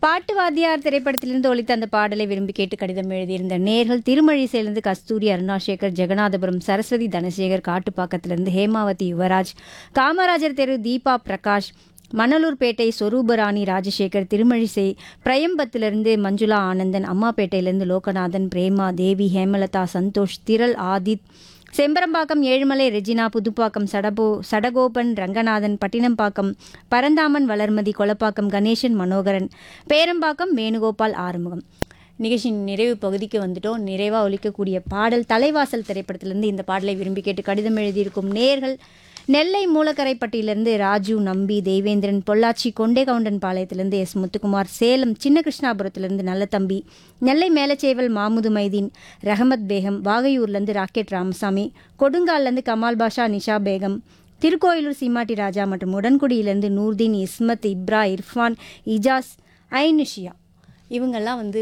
பாட்டு வாத்தியார் திரைப்படத்திலிருந்து ஒலித்த அந்த பாடலை விரும்பி கேட்டு கடிதம் எழுதியிருந்த நேர்கள் திருமழிசையிலிருந்து கஸ்தூரி அருணாசேகர் ஜெகநாதபுரம் சரஸ்வதி தனசேகர் காட்டுப்பாக்கத்திலிருந்து ஹேமாவதி யுவராஜ் காமராஜர் தெரு தீபா பிரகாஷ் மணலூர்பேட்டை சொரூபராணி ராஜசேகர் திருமழிசை பிரயம்பத்திலிருந்து மஞ்சுளா ஆனந்தன் அம்மாப்பேட்டையிலிருந்து லோகநாதன் பிரேமா தேவி ஹேமலதா சந்தோஷ் திரள் ஆதித் செம்பரம்பாக்கம் ஏழுமலை ரெஜினா புதுப்பாக்கம் சடபோ சடகோபன் ரங்கநாதன் பட்டினம்பாக்கம் பரந்தாமன் வளர்மதி கொலப்பாக்கம் கணேசன் மனோகரன் பேரம்பாக்கம் வேணுகோபால் ஆறுமுகம் நிகழ்ச்சியின் நிறைவு பகுதிக்கு வந்துட்டோம் நிறைவாக ஒலிக்கக்கூடிய பாடல் தலைவாசல் திரைப்படத்திலிருந்து இந்த பாடலை விரும்பி கேட்டு கடிதம் எழுதியிருக்கும் நேர்கள் நெல்லை மூலக்கரைப்பட்டியிலிருந்து ராஜு நம்பி தேவேந்திரன் பொள்ளாச்சி கொண்டேகவுண்டன் பாளையத்திலிருந்து எஸ் முத்துக்குமார் சேலம் சின்ன கிருஷ்ணாபுரத்திலிருந்து நல்லதம்பி நெல்லை மேலச்சேவல் மாமுது மைதீன் ரஹமத் பேகம் வாகையூர்லேருந்து ராக்கெட் ராமசாமி கொடுங்கால்லேருந்து கமால் பாஷா நிஷா பேகம் திருக்கோயிலூர் சீமாட்டி ராஜா மற்றும் உடன்குடியிலேருந்து நூர்தீன் இஸ்மத் இப்ரா இர்ஃபான் இஜாஸ் ஐனிஷியா இவங்கெல்லாம் வந்து